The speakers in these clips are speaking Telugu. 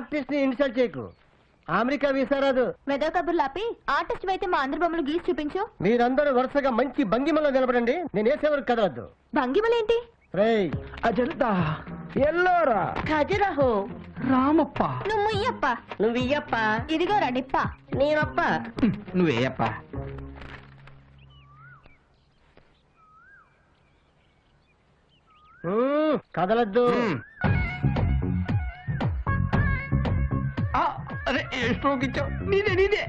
ఆర్టిస్ట్ ని ఇన్సల్ట్ చేయకు అమెరికా వీసా రాదు వెదవ కబుర్లు ఆపి ఆర్టిస్ట్ అయితే మా అందరి బొమ్మలు గీసి చూపించు మీరందరూ వరుసగా మంచి భంగిమలో నిలబడండి నేను వేసేవరకు కదలద్దు భంగిమలేంటి రేయ్ అజంతా ఎల్లోరా ఖజురహో రామప్ప నువ్వు ముయ్యప్ప నువ్వు ఇయ్యప్ప ఇదిగో రడిప్ప నేనప్ప నువ్వేయప్ప మ్మ్, కదలద్దు అరే ఏ స్ట్రోక్ ఇచ్చావు నీదే నీదే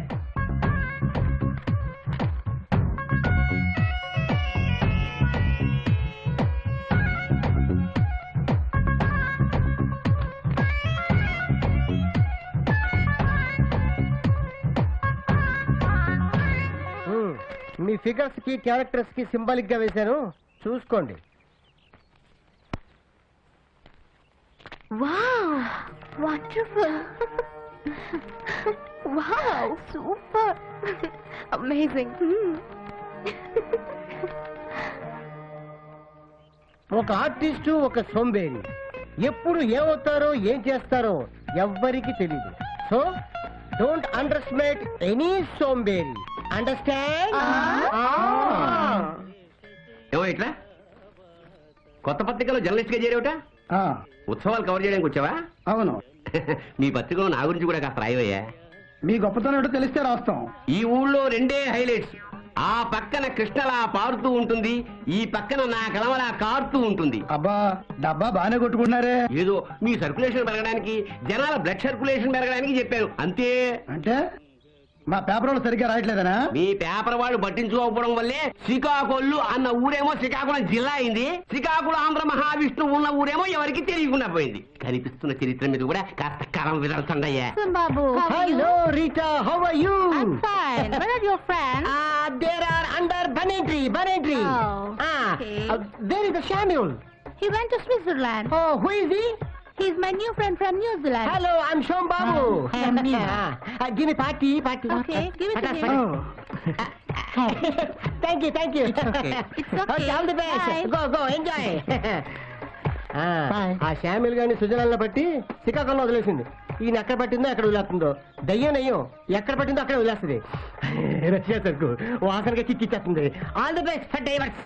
మ్మ్, మీ ఫిగర్స్ కి క్యారెక్టర్స్ కి సింబాలిక్ గా వేశాను చూసుకోండి wow wonderful wow super amazing ఒక ఆర్టిస్టు ఒక సోంబేరి ఎప్పుడు ఏమవుతారో ఏం చేస్తారో ఎవ్వరికి తెలియదు సో డోంట్ అండర్స్టిమేట్ ఎనీ సోంబేరి అండర్స్టాండ్ ఏమో ఇట్లా కొత్త పత్రికలో జర్నలిస్ట్ గా చేరేవట ఉత్సవాలు కవర్ చేయడానికి వచ్చావా అవును మీ పత్రికలో నా గురించి కూడా కాస్త రాయవయ్యా మీ గొప్పతనం ఏంటో తెలిస్తే రాస్తాం ఈ ఊళ్ళో రెండే హైలైట్స్ ఆ పక్కన కృష్ణలా పారుతూ ఉంటుంది ఈ పక్కన నా కలవలా కారుతూ ఉంటుంది అబ్బా డబ్బా బాగానే కొట్టుకుంటున్నారే ఏదో మీ సర్క్యులేషన్ పెరగడానికి జనాల బ్లడ్ సర్క్యులేషన్ పెరగడానికి చెప్పాను అంతే అంటే మా పేపర్ వాళ్ళు సరిగ్గా రాయట్లేదనా మీ పేపర్ వాళ్ళు పట్టించుకోకపోవడం వల్లే శ్రీకాకుళు అన్న ఊరేమో శ్రీకాకుళం జిల్లా అయింది శ్రీకాకుళం ఆంధ్ర మహావిష్ణువు ఉన్న ఊరేమో ఎవరికి తెలియకుండా పోయింది కనిపిస్తున్న చరిత్ర మీద కూడా కాస్త కరం విదలుతుండయ్యా బాబు hello Rita how are you I'm fine. Where are your friends? There are under banyan tree banyan tree Oh, okay. There is the Samuel He went to Switzerland. Oh who is he He's my new friend from New Zealand. Hello I'm Shom Babu Hi, I'm Neema. Give me party party Okay, give it to him. Thank you thank you okay. It's okay. All the best Bye. Go go enjoy Bye. ఆ శామిల్ గాని సుజనాలను బట్టి శ్రీకాకుళంలో వదిలేసింది ఈయన ఎక్కడ పట్టిందో ఎక్కడ వదిలేస్తుందో దయ్యం నయ్యం ఎక్కడ పట్టిందో అక్కడ వదిలేస్తుంది రష్యా సరుకు వాసనగా చిక్కిచ్చేస్తుంది all the best for divers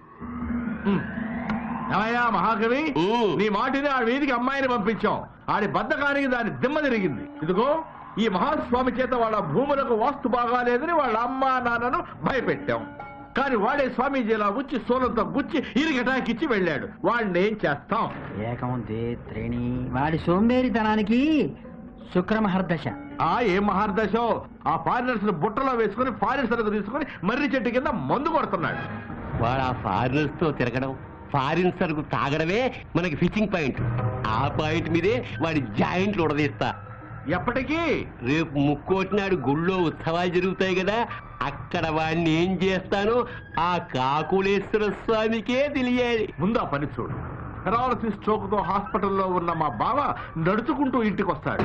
ఏమయ్యా మహాకవి ఉమ్. నీ మాటిని ఆ వీధికి అమ్మాయిని పంపించాం ఆడి బద్దకానికి దాని దిమ్మ తిరిగింది ఇదిగో ఈ మహాస్వామి చేత వాళ్ళ భూములకు వాస్తు బాగాలేదని వాళ్ళ అమ్మ నాన్నను భయపెట్టాం కానీ వాడే స్వామీజీలా వచ్చి సోలంతో గుచ్చి ఇరిగటాకిచ్చి వెళ్ళాడు వాడిని ఏం చేస్తాం ఏకముంది త్రేణి వాడి సోంబేరితనానికి శుక్రమహర్దశ ఆ ఏ మహార్దశో ఆ ఫారినర్స్ బుట్టలో వేసుకుని ఫారిన్ సరుకు తీసుకుని మర్రి చెట్టు కింద మందు కొడుతున్నాడు వాడు ఆ ఫారినర్స్ తో తిరగడం ఫారిన్ సరుకు తాగడమే మనకి ఫిషింగ్ పాయింట్ ఆ పాయింట్ మీదే వాడి జాయింట్లు ఉడదీస్తా ఎప్పటికీ రేపు ముక్కోటినాడు గుళ్ళో ఉత్సవాలు జరుగుతాయి కదా అక్కడ వాడిని ఏం చేస్తానో ఆ కాకులేశ్వర స్వామికే తెలియాలి ముందు ఆ పని చూడు పెరాలసిస్ స్ట్రోక్ తో హాస్పిటల్లో ఉన్న మా బావ నడుచుకుంటూ ఇంటికి వస్తాడు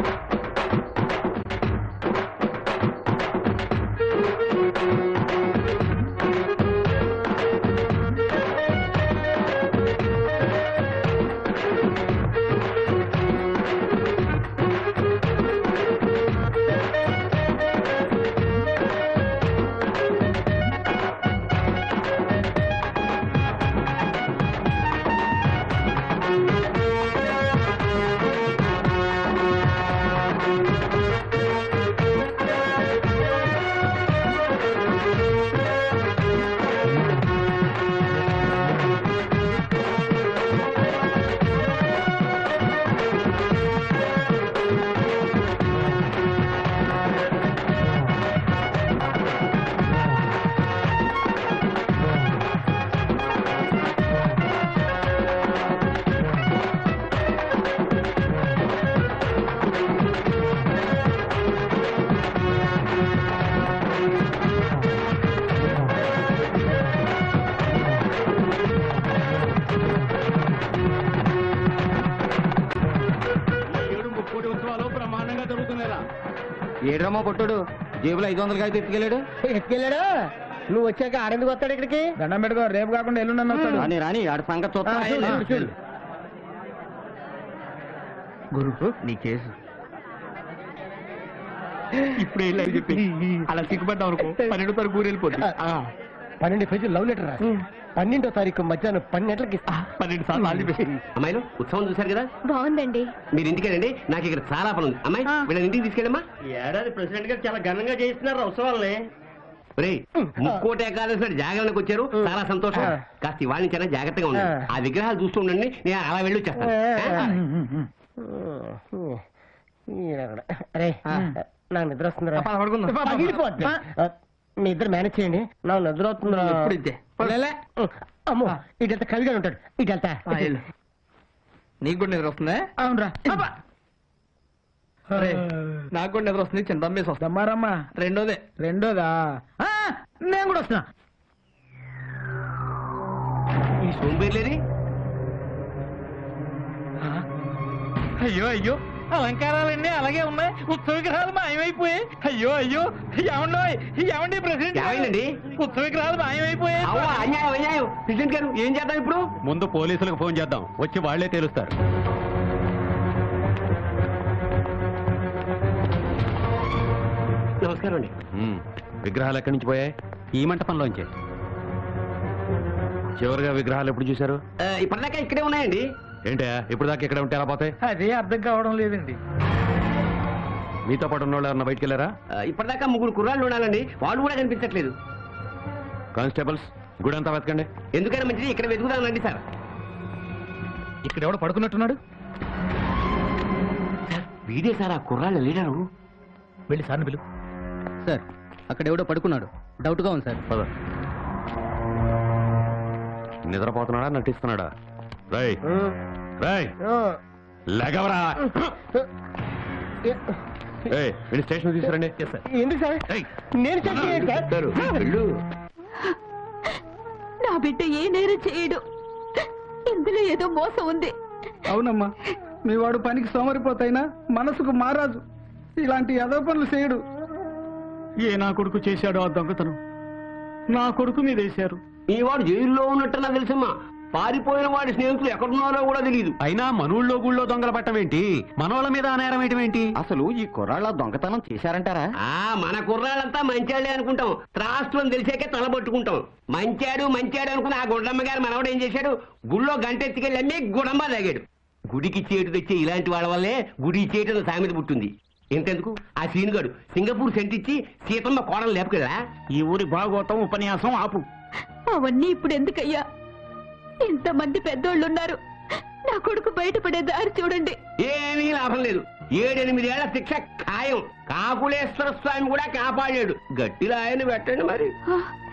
ఏడు ముక్కోటి ఉత్సవాలు బ్రహ్మాండంగా జరుగుతున్నాయిరా ఏడ్రమ్మా పొట్టుడు జేబులో ఐదు వందలకి అయితే ఎత్తుకెళ్ళాడు ఎత్తుకెళ్ళాడు నువ్వు వచ్చాక ఆరెందుకు వస్తాడు ఇక్కడికి దండం పెట్టుకో రేపు కాకుండా ఎల్లుండి వస్తాడు రాని రాని ఆడ సంగతి ఆ, చూడు, చూడు, చూడు. గురు నీ కేసు ఇప్పుడు వెళ్ళి చెప్పి అలా సిగ్గుపడ్డాం అనుకో పన్నెండు తరగతి ఊరు వెళ్ళిపోతుంది పన్నెండు పేజీలు లవ్ లెటర్ రాసి పన్నెండో తారీఖు మధ్యాహ్నం పన్నెండుకి ఇస్తా పన్నెండు సార్లు ఆల్ ది బెస్ట్ అమ్మాయిలు ఉత్సవం చూశారు కదా బాగుందండి మీరు ఇంటికి వెళ్ళండి నాకు ఇక్కడ చాలా పని ఉంది అమ్మాయి వీళ్ళని ఇంటికి తీసుకెళ్ళమ్మా ఈ ఏడాది ప్రెసిడెంట్ గారు చాలా ఘనంగా చేయిస్తున్నారు ఉత్సవాలని రే ముక్కోటి ఏకాదశి నాడు జాగరణకు వచ్చారు చాలా సంతోషం ఆ. కాస్త ఇవాళ నుంచి అయినా జాగ్రత్తగా ఉండండి ఆ. ఆ విగ్రహాలు చూస్తూ ఉండండి నేను అలా వెళ్ళి వచ్చేస్తాను అరే నాకు నిద్ర వస్తుందిరా పద, పడుకుందాం. పగిలిపోద్ది. ఆ, మీ ఇద్దరు మేనేజ్ చేయండి నాకు నిద్ర వస్తుందిరా ఎప్పుడు ఇంతే. లేలే. అమ్మో ఇటంతా కవిగా ఉంటాడు ఇటెళ్తా నీకు కూడా నిద్ర వస్తుందా అవునరా నాకు కూడా నిద్ర వస్తుంది చిన్న దమ్మేసి వస్తా దమ్మారమ్మా రెండోదే రెండోదా ఆ, నేను కూడా వస్తున్నా ఈ సోంబేర్లేరి అయ్యో అయ్యో అలంకారాలన్నీ అలాగే ఉన్నాయి ఉత్సవ విగ్రహాలు మాయమైపోయాయి అయ్యో అయ్యో ఏమండో ఏమండి ప్రెసిడెంట్ గారు? ఏమైందండి? ఉత్సవ విగ్రహాలు మాయమైపోయాయి అవ్వ అన్యాయం అన్యాయం ప్రెసిడెంట్ గారు ఏం చేద్దాం ఇప్పుడు ముందు పోలీసులకు ఫోన్ చేద్దాం వచ్చి వాళ్లే తేలుస్తారు నమస్కారం అండి విగ్రహాలు ఎక్కడి నుంచి పోయాయి ఈ మంటపంలోంచి చివరిగా విగ్రహాలు ఎప్పుడు చూశారు ఆ, ఇప్పటిదాకా ఇక్కడే ఉన్నాయండి ఏంటా ఇప్పుడు దాకా ఇక్కడ ఉంటే ఎలా పోతాయి అదే అర్థం కావడం లేదండి మీతో పాటు ఉన్న వాళ్ళు ఎవరన్నా బయటికి వెళ్ళారా ఆ, ఇప్పటిదాకా ముగ్గురు కుర్రాళ్ళు ఉండాలండి వాళ్ళు కూడా కనిపించట్లేదు కానిస్టేబుల్స్ గుడి అంతా వెతకండి ఎందుకైనా మంచిది ఇక్కడ వెతుకుదానండి సార్ ఇక్కడ ఎవడో పడుకున్నట్టున్నాడు వీడే సార్ ఆ కుర్రాళ్ళ లీడరు వెళ్ళి సార్ని పిలు సార్ అక్కడ ఎవడో పడుకున్నాడు డౌట్ గా ఉంది సార్ పద నిద్రపోతున్నాడా నటిస్తున్నాడా రై రై లేగవరా ఏయ్ వీడి స్టేషన్ తీసుకురండి ఎందుకు సార్ ఏయ్, నేను చెక్ చేయండి సార్ వెళ్ళు. నా బిడ్డ ఏ నేరం చేయడు ఇందులో ఏదో మోసం ఉంది అవునమ్మా మీ వాడు పనికి సోమరిపోతైనా మనసుకు మారాజు ఇలాంటి యదో పనులు చేయడు ఏ నా కొడుకు చేశాడో ఆ దొంగతనం నా కొడుకు మీద వేశారు ఈ వాడు జైల్లో ఉన్నట్టు నాకు తెలుసమ్మా పారిపోయిన వాడి స్నేహితులు ఎక్కడున్నారో కూడా తెలియదు అయినా మనూళ్ళో గుళ్ళో దొంగల పట్టం ఏంటి మనోళ్ళ మీద ఆ నేరం వేయటం ఏంటి అసలు ఈ కుర్రాళ్ళ దొంగతనం చేశారంటారా ఆ మన కుర్రాళ్ళంతా మంచాడే అనుకుంటాం త్రాస్తులను తెలిసాకే తలబట్టుకుంటాం మంచాడు మంచాడు అనుకుని ఆ గుండమ్మ గారు మనవడు ఏం చేశాడు గుళ్ళో గంట ఎత్తుకెళ్ళి అమ్మి గుడంబ తాగాడు గుడికి చేటు తెచ్చే ఇలాంటి వాళ్ళ వల్లే గుడి చేటు సామెత పుట్టింది ఎంతెందుకు ఆ సీనుగాడు సింగపూర్ సెంట్ ఇచ్చి సీతమ్మ కోడలు లేపుకెళ్ళా ఈ ఊరి భాగవతం ఉపన్యాసం ఆపు అవన్నీ ఇప్పుడు ఎందుకయ్యా ఇంతమంది పెద్దోళ్ళున్నారు నా కొడుకు బయటపడే దారి చూడండి ఏమీ లాభం లేదు ఏడెనిమిదేళ్ల శిక్ష ఖాయం కాకులేశ్వర స్వామి కూడా కాపాడాడు గట్టిలో ఆయన పెట్టండి మరి ఆ,